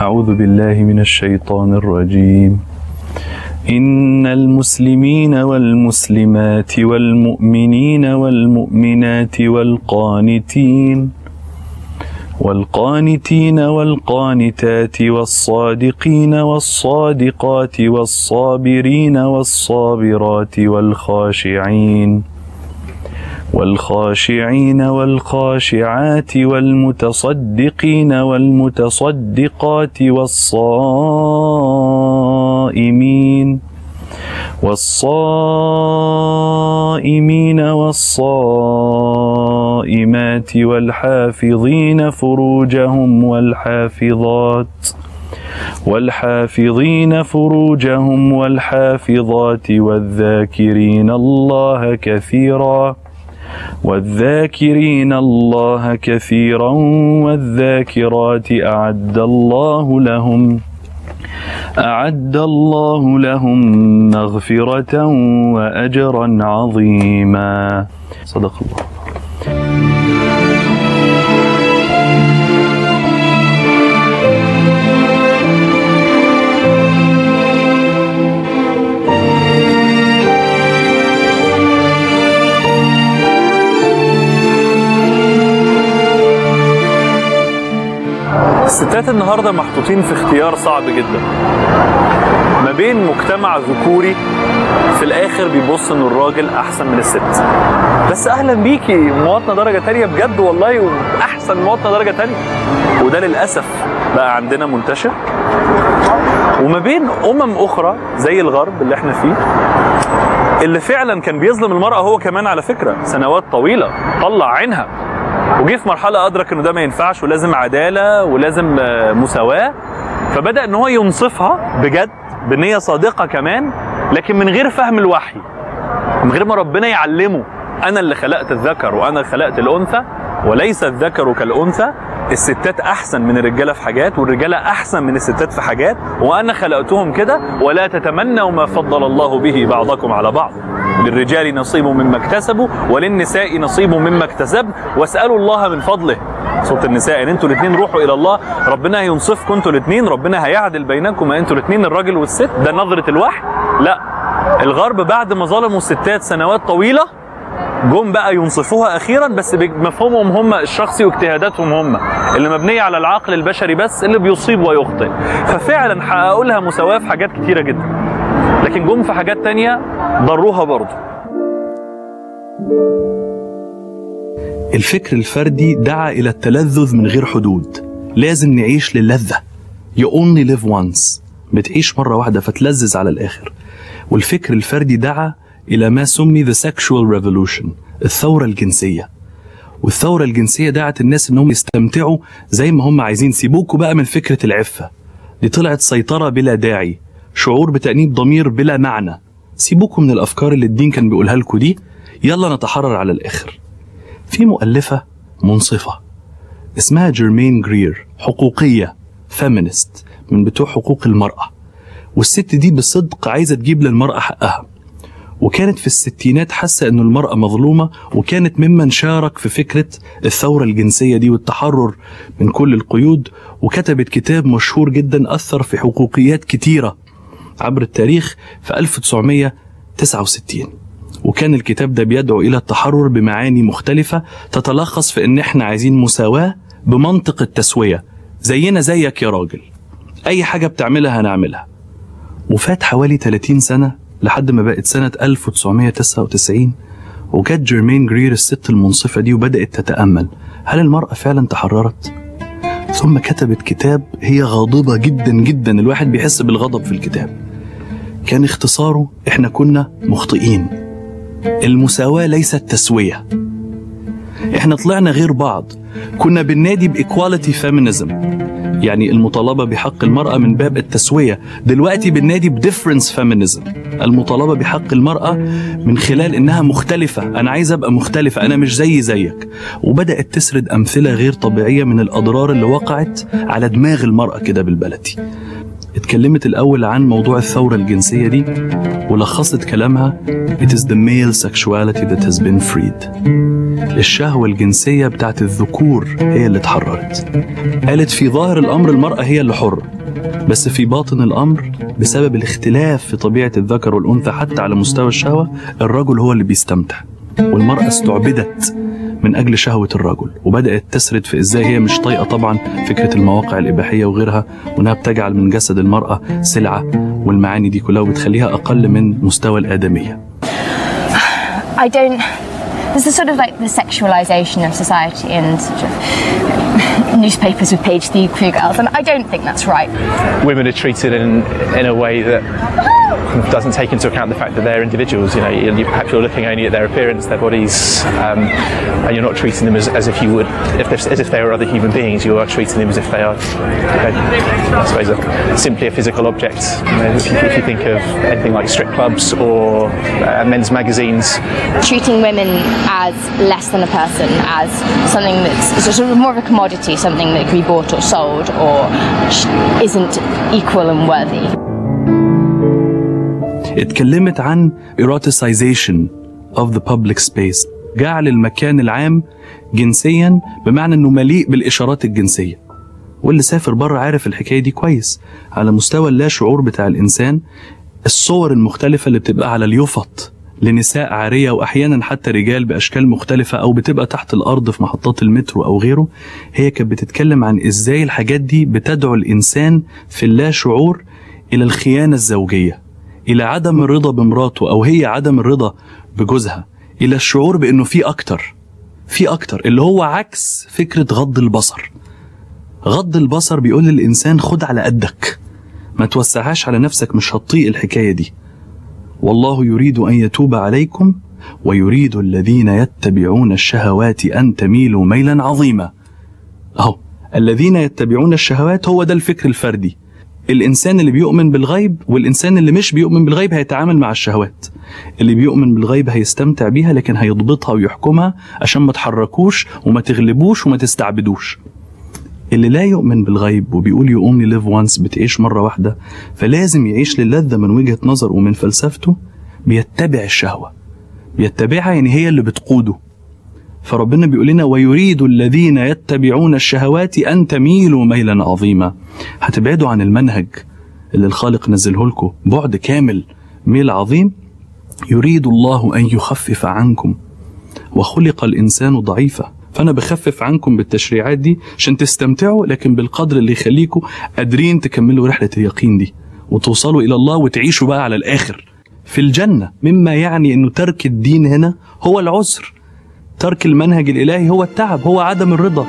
أعوذ بالله من الشيطان الرجيم إن المسلمين والمسلمات والمؤمنين والمؤمنات والقانتين والقانتين والقانتات والصادقين والصادقات والصابرين والصابرات والخاشعين والخاشعين والخاشعات والمتصدقين والمتصدقات والصائمين والصائمين والصائمات والحافظين فروجهم والحافظات والحافظين فروجهم والحافظات والذاكرين الله كثيرا والذاكرين الله كثيرا والذاكرات أعد الله لهم أعد الله لهم مغفرة وأجرا عظيما صدق الله الستات النهارده محطوطين في اختيار صعب جدا ما بين مجتمع ذكوري في الاخر بيبص ان الراجل احسن من الست بس اهلا بيكي مواطنه درجه تانية بجد والله واحسن مواطنه درجه تانية وده للاسف بقى عندنا منتشر وما بين امم اخرى زي الغرب اللي احنا فيه اللي فعلا كان بيظلم المراه هو كمان على فكره سنوات طويله طلع عينها وجه في مرحله ادرك انه ده ما ينفعش ولازم عداله ولازم آه، مساواه فبدا ان هو ينصفها بجد بنيه صادقه كمان لكن من غير فهم الوحي من غير ما ربنا يعلمه انا اللي خلقت الذكر وانا اللي خلقت الانثى وليس الذكر كالانثى الستات احسن من الرجاله في حاجات والرجاله احسن من الستات في حاجات وانا خلقتهم كده ولا تتمنوا ما فضل الله به بعضكم على بعض للرجال نصيب مما اكتسبوا وللنساء نصيب مما اكتسبن واسالوا الله من فضله صوت النساء ان انتوا الاثنين روحوا الى الله ربنا هينصفكم انتوا الاثنين ربنا هيعدل بينكم انتوا الاثنين الراجل والست ده نظره الوحي لا الغرب بعد ما ظلموا الستات سنوات طويله جم بقى ينصفوها اخيرا بس بمفهومهم هم الشخصي واجتهاداتهم هم اللي مبنيه على العقل البشري بس اللي بيصيب ويخطئ ففعلا حققوا لها مساواه في حاجات كتيره جدا لكن جم في حاجات تانية ضروها برضه الفكر الفردي دعا إلى التلذذ من غير حدود لازم نعيش للذة You only live once بتعيش مرة واحدة فتلذذ على الآخر والفكر الفردي دعا إلى ما سمي The Sexual Revolution الثورة الجنسية والثورة الجنسية دعت الناس إنهم يستمتعوا زي ما هم عايزين سيبوكوا بقى من فكرة العفة دي طلعت سيطرة بلا داعي شعور بتأنيب ضمير بلا معنى سيبوكوا من الأفكار اللي الدين كان بيقولها لكم دي يلا نتحرر على الآخر في مؤلفة منصفة اسمها جيرمين جرير حقوقية فيمينست من بتوع حقوق المرأة والست دي بصدق عايزة تجيب للمرأة حقها وكانت في الستينات حاسة أن المرأة مظلومة وكانت ممن شارك في فكرة الثورة الجنسية دي والتحرر من كل القيود وكتبت كتاب مشهور جدا أثر في حقوقيات كتيرة عبر التاريخ في 1969 وكان الكتاب ده بيدعو إلى التحرر بمعاني مختلفة تتلخص في إن إحنا عايزين مساواة بمنطق التسوية زينا زيك يا راجل أي حاجة بتعملها هنعملها وفات حوالي 30 سنة لحد ما بقت سنة 1999 وجت جيرمين جرير الست المنصفة دي وبدأت تتأمل هل المرأة فعلا تحررت؟ ثم كتبت كتاب هي غاضبة جدا جدا الواحد بيحس بالغضب في الكتاب كان اختصاره احنا كنا مخطئين المساواة ليست تسوية احنا طلعنا غير بعض كنا بننادي بإيكواليتي فيمينيزم يعني المطالبة بحق المرأة من باب التسوية دلوقتي بننادي بديفرنس فيمينيزم المطالبة بحق المرأة من خلال إنها مختلفة أنا عايز أبقى مختلفة أنا مش زي زيك وبدأت تسرد أمثلة غير طبيعية من الأضرار اللي وقعت على دماغ المرأة كده بالبلدي اتكلمت الأول عن موضوع الثورة الجنسية دي ولخصت كلامها It is the male sexuality that has been freed الشهوة الجنسية بتاعت الذكور هي اللي اتحررت قالت في ظاهر الأمر المرأة هي اللي حرة بس في باطن الأمر بسبب الاختلاف في طبيعة الذكر والأنثى حتى على مستوى الشهوة الرجل هو اللي بيستمتع والمرأة استعبدت من أجل شهوة الرجل وبدأت تسرد في إزاي هي مش طايقة طبعا فكرة المواقع الإباحية وغيرها وإنها بتجعل من جسد المرأة سلعة والمعاني دي كلها وبتخليها أقل من مستوى الآدمية I don't. There's a sort of like the sexualization of society and sort of newspapers with page three queer girls, and I don't think that's right. women are treated in in a way that doesn't take into account the fact that they're individuals. You know, you, you- perhaps you're looking only at their appearance, their bodies, um, and you're not treating them as, as if you would, if they're, as if they were other human beings. You are treating them as if they are, you know, I suppose, a, simply a physical object. You know, if, you, if you think of anything like strip clubs or uh, men's magazines, Treating women as less than a person, as something that's it's sort of more of a commodity, something that can be bought or sold, or sh- isn't equal and worthy. اتكلمت عن eroticization of the public space جعل المكان العام جنسيا بمعنى انه مليء بالاشارات الجنسيه واللي سافر بره عارف الحكايه دي كويس على مستوى اللا شعور بتاع الانسان الصور المختلفه اللي بتبقى على اليفط لنساء عاريه واحيانا حتى رجال باشكال مختلفه او بتبقى تحت الارض في محطات المترو او غيره هي كانت بتتكلم عن ازاي الحاجات دي بتدعو الانسان في اللا شعور الى الخيانه الزوجيه الى عدم الرضا بمراته او هي عدم الرضا بجوزها الى الشعور بانه في اكتر في اكتر اللي هو عكس فكره غض البصر غض البصر بيقول للانسان خد على قدك ما توسعهاش على نفسك مش هتطيق الحكايه دي والله يريد ان يتوب عليكم ويريد الذين يتبعون الشهوات ان تميلوا ميلا عظيما اهو الذين يتبعون الشهوات هو ده الفكر الفردي الانسان اللي بيؤمن بالغيب والانسان اللي مش بيؤمن بالغيب هيتعامل مع الشهوات اللي بيؤمن بالغيب هيستمتع بيها لكن هيضبطها ويحكمها عشان ما تحركوش وما تغلبوش وما تستعبدوش اللي لا يؤمن بالغيب وبيقول you only live once بتعيش مرة واحدة فلازم يعيش للذة من وجهة نظر ومن فلسفته بيتبع الشهوة بيتبعها يعني هي اللي بتقوده فربنا بيقول لنا ويريد الذين يتبعون الشهوات أن تميلوا ميلا عظيما هتبعدوا عن المنهج اللي الخالق نزله لكم بعد كامل ميل عظيم يريد الله أن يخفف عنكم وخلق الإنسان ضعيفا فأنا بخفف عنكم بالتشريعات دي عشان تستمتعوا لكن بالقدر اللي يخليكم قادرين تكملوا رحلة اليقين دي وتوصلوا إلى الله وتعيشوا بقى على الآخر في الجنة مما يعني أنه ترك الدين هنا هو العسر ترك المنهج الإلهي هو التعب هو عدم الرضا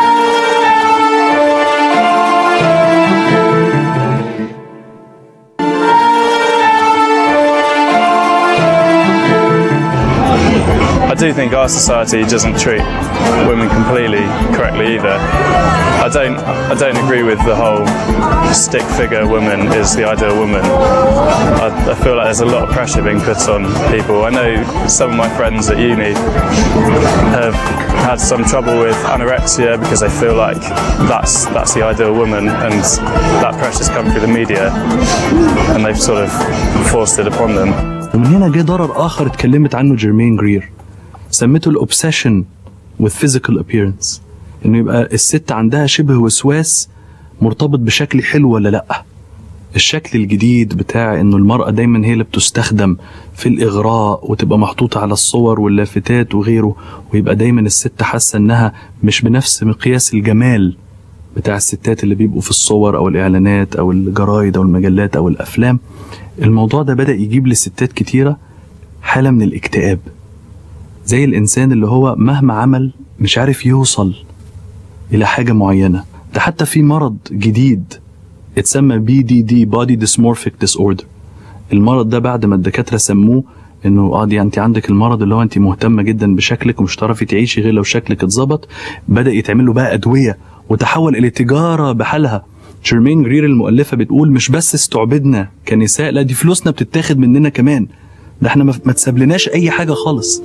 I do think our society doesn't treat women completely correctly either. I don't I don't agree with the whole stick figure woman is the ideal woman. I, I feel like there's a lot of pressure being put on people. I know some of my friends at uni have had some trouble with anorexia because they feel like that's that's the ideal woman and that pressure's come through the media and they've sort of forced it upon them. ومن هنا جه ضرر آخر اتكلمت عنه جيرمين جرير سمته الأوبسيشن with physical appearance إنه يبقى الست عندها شبه وسواس مرتبط بشكل حلو ولا لأ الشكل الجديد بتاع انه المرأة دايما هي اللي بتستخدم في الإغراء وتبقى محطوطة على الصور واللافتات وغيره ويبقى دايما الست حاسة انها مش بنفس مقياس الجمال بتاع الستات اللي بيبقوا في الصور او الاعلانات او الجرايد او المجلات او الافلام الموضوع ده بدأ يجيب لستات كتيرة حالة من الاكتئاب زي الانسان اللي هو مهما عمل مش عارف يوصل الى حاجة معينة ده حتى في مرض جديد اتسمى بي دي دي بودي ديسمورفيك ديس اوردر المرض ده بعد ما الدكاتره سموه انه اه دي انت عندك المرض اللي هو انت مهتمه جدا بشكلك ومش هتعرفي تعيشي غير لو شكلك اتظبط بدا يتعمل له بقى ادويه وتحول الى تجاره بحالها شيرمين جرير المؤلفه بتقول مش بس استعبدنا كنساء لا دي فلوسنا بتتاخد مننا كمان ده احنا ما ما تسابلناش اي حاجه خالص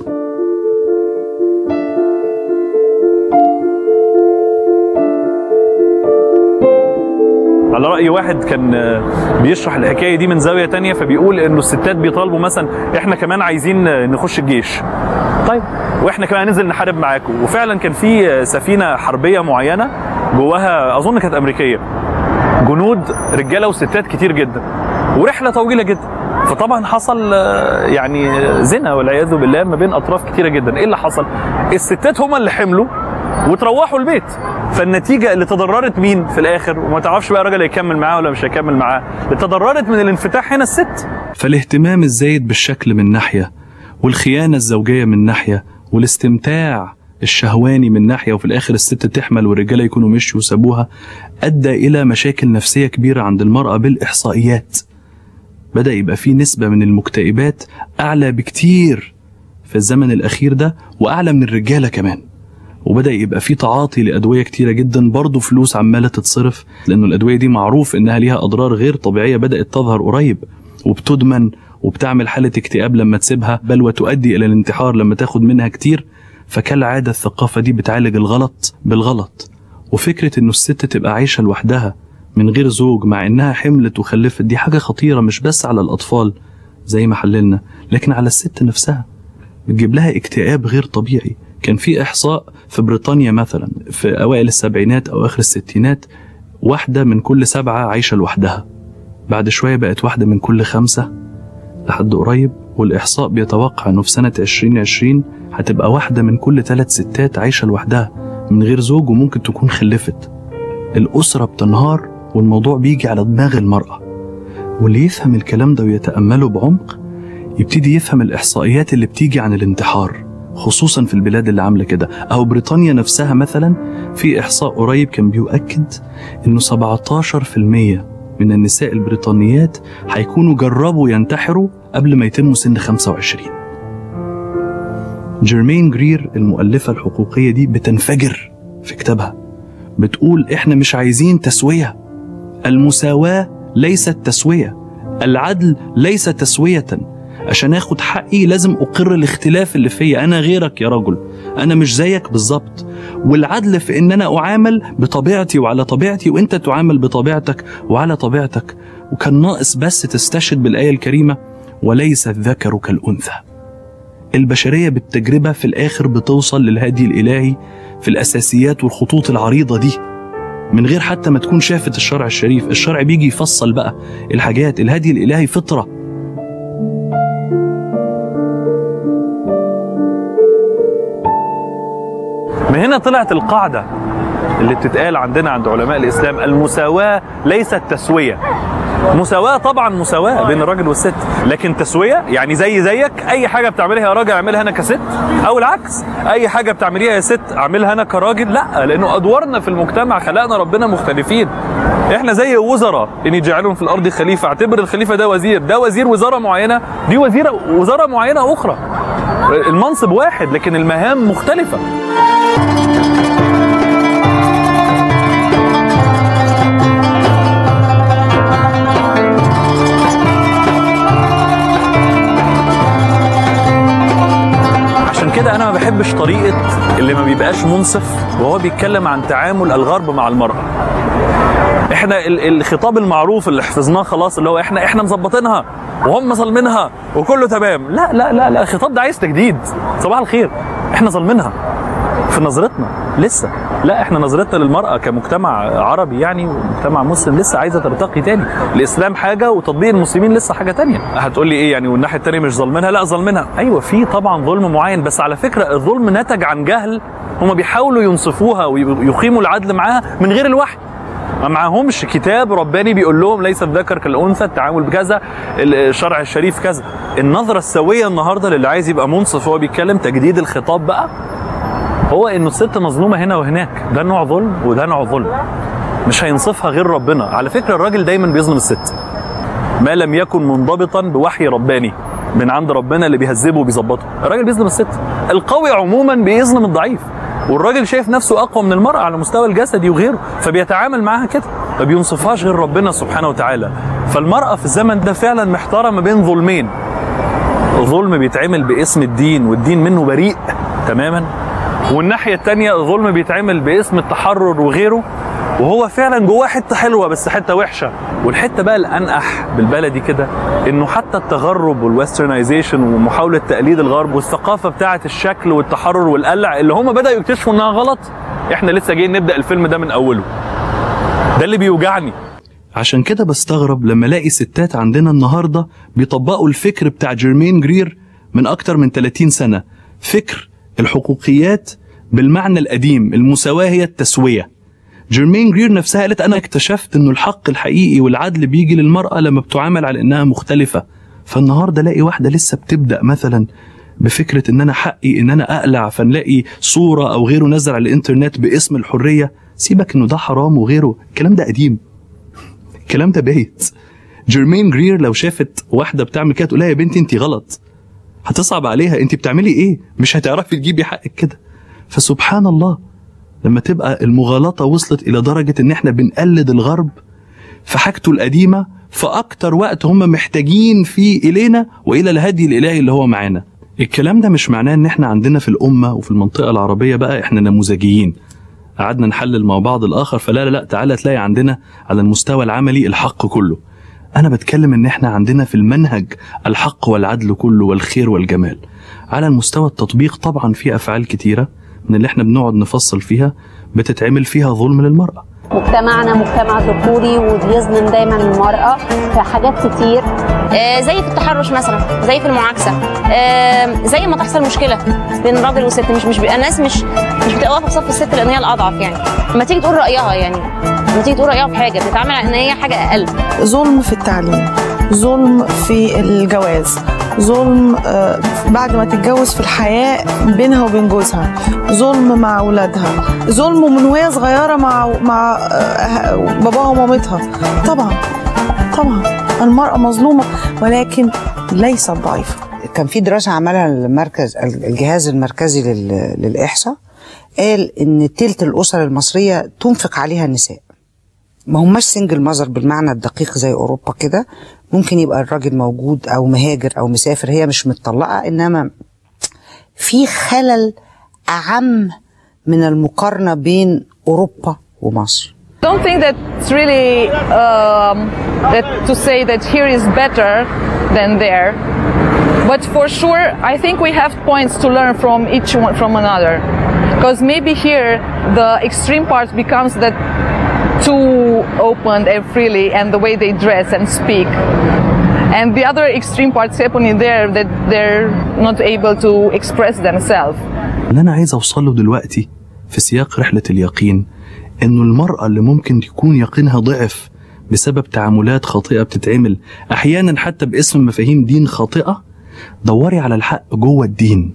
على راي واحد كان آه، بيشرح الحكايه دي من زاويه تانية فبيقول انه الستات بيطالبوا مثلا احنا كمان عايزين آه، نخش الجيش طيب واحنا كمان ننزل نحارب معاكم وفعلا كان في آه، سفينه حربيه معينه جواها اظن كانت امريكيه جنود رجاله وستات كتير جدا ورحله طويله جدا فطبعا حصل آه، يعني زنا والعياذ بالله ما بين اطراف كتيره جدا ايه اللي حصل الستات هم اللي حملوا وتروحوا البيت فالنتيجه اللي تضررت مين في الاخر وما تعرفش بقى الراجل هيكمل معاه ولا مش هيكمل معاه اللي تضررت من الانفتاح هنا الست فالاهتمام الزايد بالشكل من ناحيه والخيانه الزوجيه من ناحيه والاستمتاع الشهواني من ناحيه وفي الاخر الست تحمل والرجاله يكونوا مشوا وسابوها ادى الى مشاكل نفسيه كبيره عند المراه بالاحصائيات بدا يبقى في نسبه من المكتئبات اعلى بكتير في الزمن الاخير ده واعلى من الرجاله كمان وبدا يبقى في تعاطي لادويه كتيره جدا برضه فلوس عماله تتصرف لانه الادويه دي معروف انها ليها اضرار غير طبيعيه بدات تظهر قريب وبتدمن وبتعمل حاله اكتئاب لما تسيبها بل وتؤدي الى الانتحار لما تاخد منها كتير فكالعاده الثقافه دي بتعالج الغلط بالغلط وفكره انه الست تبقى عايشه لوحدها من غير زوج مع انها حملت وخلفت دي حاجه خطيره مش بس على الاطفال زي ما حللنا لكن على الست نفسها بتجيب لها اكتئاب غير طبيعي كان في احصاء في بريطانيا مثلا في اوائل السبعينات او اخر الستينات واحده من كل سبعه عايشه لوحدها بعد شويه بقت واحده من كل خمسه لحد قريب والاحصاء بيتوقع انه في سنه 2020 هتبقى واحده من كل ثلاث ستات عايشه لوحدها من غير زوج وممكن تكون خلفت الاسره بتنهار والموضوع بيجي على دماغ المراه واللي يفهم الكلام ده ويتامله بعمق يبتدي يفهم الاحصائيات اللي بتيجي عن الانتحار خصوصا في البلاد اللي عامله كده او بريطانيا نفسها مثلا في احصاء قريب كان بيؤكد انه 17% من النساء البريطانيات هيكونوا جربوا ينتحروا قبل ما يتموا سن 25 جيرمين جرير المؤلفة الحقوقية دي بتنفجر في كتابها بتقول احنا مش عايزين تسوية المساواة ليست تسوية العدل ليس تسوية عشان اخد حقي لازم اقر الاختلاف اللي فيا انا غيرك يا رجل انا مش زيك بالظبط والعدل في ان انا اعامل بطبيعتي وعلى طبيعتي وانت تعامل بطبيعتك وعلى طبيعتك وكان ناقص بس تستشهد بالايه الكريمه وليس الذكر كالانثى البشريه بالتجربه في الاخر بتوصل للهدي الالهي في الاساسيات والخطوط العريضه دي من غير حتى ما تكون شافت الشرع الشريف الشرع بيجي يفصل بقى الحاجات الهدي الالهي فطره من هنا طلعت القاعدة اللي بتتقال عندنا عند علماء الإسلام المساواة ليست تسوية مساواة طبعا مساواة بين الراجل والست لكن تسوية يعني زي زيك أي حاجة بتعملها يا راجل أعملها أنا كست أو العكس أي حاجة بتعمليها يا ست أعملها أنا كراجل لا لأنه أدوارنا في المجتمع خلقنا ربنا مختلفين احنا زي وزراء ان يجعلهم في الارض خليفه اعتبر الخليفه ده وزير ده وزير وزاره معينه دي وزيره وزاره معينه اخرى المنصب واحد لكن المهام مختلفه عشان كده انا ما بحبش طريقه اللي ما بيبقاش منصف وهو بيتكلم عن تعامل الغرب مع المراه احنا ال- الخطاب المعروف اللي حفظناه خلاص اللي هو احنا احنا مظبطينها وهم ظالمينها وكله تمام لا لا لا لا الخطاب ده عايز تجديد صباح الخير احنا ظالمينها في نظرتنا لسه لا احنا نظرتنا للمرأة كمجتمع عربي يعني ومجتمع مسلم لسه عايزة ترتقي تاني الإسلام حاجة وتطبيق المسلمين لسه حاجة تانية هتقول لي ايه يعني والناحية التانية مش ظالمينها لا ظالمينها ايوه في طبعا ظلم معين بس على فكرة الظلم نتج عن جهل هم بيحاولوا ينصفوها ويقيموا العدل معاها من غير الوحي ما معهمش كتاب رباني بيقول لهم ليس الذكر كالانثى التعامل بكذا الشرع الشريف كذا النظره السويه النهارده للي عايز يبقى منصف وهو بيتكلم تجديد الخطاب بقى هو انه الست مظلومه هنا وهناك ده نوع ظلم وده نوع ظلم مش هينصفها غير ربنا على فكره الراجل دايما بيظلم الست ما لم يكن منضبطا بوحي رباني من عند ربنا اللي بيهذبه وبيظبطه الراجل بيظلم الست القوي عموما بيظلم الضعيف والراجل شايف نفسه اقوى من المراه على مستوى الجسدي وغيره فبيتعامل معاها كده ما بينصفهاش غير ربنا سبحانه وتعالى فالمراه في الزمن ده فعلا محتاره ما بين ظلمين ظلم بيتعمل باسم الدين والدين منه بريء تماما والناحيه الثانيه ظلم بيتعمل باسم التحرر وغيره وهو فعلا جواه حته حلوه بس حته وحشه والحته بقى الانقح بالبلدي كده انه حتى التغرب والويسترنايزيشن ومحاوله تقليد الغرب والثقافه بتاعه الشكل والتحرر والقلع اللي هم بداوا يكتشفوا انها غلط احنا لسه جايين نبدا الفيلم ده من اوله ده اللي بيوجعني عشان كده بستغرب لما الاقي ستات عندنا النهارده بيطبقوا الفكر بتاع جيرمين جرير من اكتر من 30 سنه فكر الحقوقيات بالمعنى القديم المساواه هي التسويه جيرمين جرير نفسها قالت انا اكتشفت انه الحق الحقيقي والعدل بيجي للمراه لما بتعامل على انها مختلفه فالنهارده الاقي واحده لسه بتبدا مثلا بفكره ان انا حقي ان انا اقلع فنلاقي صوره او غيره نزل على الانترنت باسم الحريه سيبك انه ده حرام وغيره الكلام ده قديم الكلام ده بايت جيرمين جرير لو شافت واحده بتعمل كده تقول لها يا بنتي انت غلط هتصعب عليها انت بتعملي ايه مش هتعرفي تجيبي حقك كده فسبحان الله لما تبقى المغالطة وصلت إلى درجة إن إحنا بنقلد الغرب في حاجته القديمة في أكتر وقت هم محتاجين فيه إلينا وإلى الهدي الإلهي اللي هو معانا الكلام ده مش معناه إن إحنا عندنا في الأمة وفي المنطقة العربية بقى إحنا نموذجيين قعدنا نحلل مع بعض الآخر فلا لا لا تعالى تلاقي عندنا على المستوى العملي الحق كله أنا بتكلم إن إحنا عندنا في المنهج الحق والعدل كله والخير والجمال على المستوى التطبيق طبعا في أفعال كتيرة من اللي احنا بنقعد نفصل فيها بتتعمل فيها ظلم للمرأة مجتمعنا مجتمع ذكوري وبيظلم دايما المرأة في حاجات كتير آه، زي في التحرش مثلا زي في المعاكسه آه، زي ما تحصل مشكله بين راجل وست مش مش بيبقى الناس مش مش بتبقى واقفه في صف الست لان هي الاضعف يعني لما تيجي تقول رايها يعني لما تيجي تقول رايها في حاجه بتتعامل على ان هي حاجه اقل ظلم في التعليم ظلم في الجواز ظلم آه، بعد ما تتجوز في الحياة بينها وبين جوزها ظلم مع أولادها ظلم من وهي صغيرة مع مع آه، باباها ومامتها طبعا طبعا المرأة مظلومة ولكن ليست ضعيفة كان في دراسة عملها المركز الجهاز المركزي لل- للإحصاء قال إن تلت الأسر المصرية تنفق عليها النساء ما هماش سنجل ماذر بالمعنى الدقيق زي أوروبا كده ممكن يبقى الراجل موجود أو مهاجر أو مسافر هي مش متطلقة إنما في خلل أعم من المقارنة بين أوروبا ومصر don't think that it's really um, that to say that here is better than there but for sure i think we have points to learn from each one from another because maybe here the extreme part becomes that too open and freely and the way they dress and speak and the other extreme parts happening there that they're not able to express themselves اللي أنا عايز أوصل له دلوقتي في سياق رحلة اليقين إنه المرأة اللي ممكن يكون يقينها ضعف بسبب تعاملات خاطئة بتتعمل أحيانا حتى باسم مفاهيم دين خاطئة دوري على الحق جوه الدين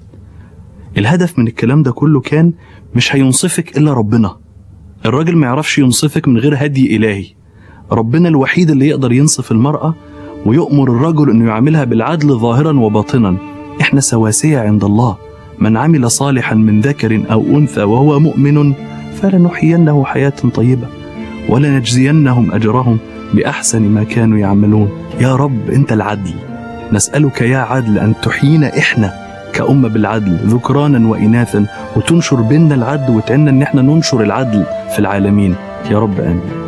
الهدف من الكلام ده كله كان مش هينصفك إلا ربنا الراجل ما يعرفش ينصفك من غير هدي إلهي ربنا الوحيد اللي يقدر ينصف المرأة ويؤمر الرجل أنه يعاملها بالعدل ظاهرا وباطنا إحنا سواسية عند الله من عمل صالحا من ذكر أو أنثى وهو مؤمن فلنحيينه حياة طيبة ولنجزينهم أجرهم بأحسن ما كانوا يعملون يا رب أنت العدل نسألك يا عدل أن تحيينا إحنا كأمة بالعدل ذكرانا وإناثا وتنشر بيننا العدل وتعنا إن إحنا ننشر العدل في العالمين يا رب آمين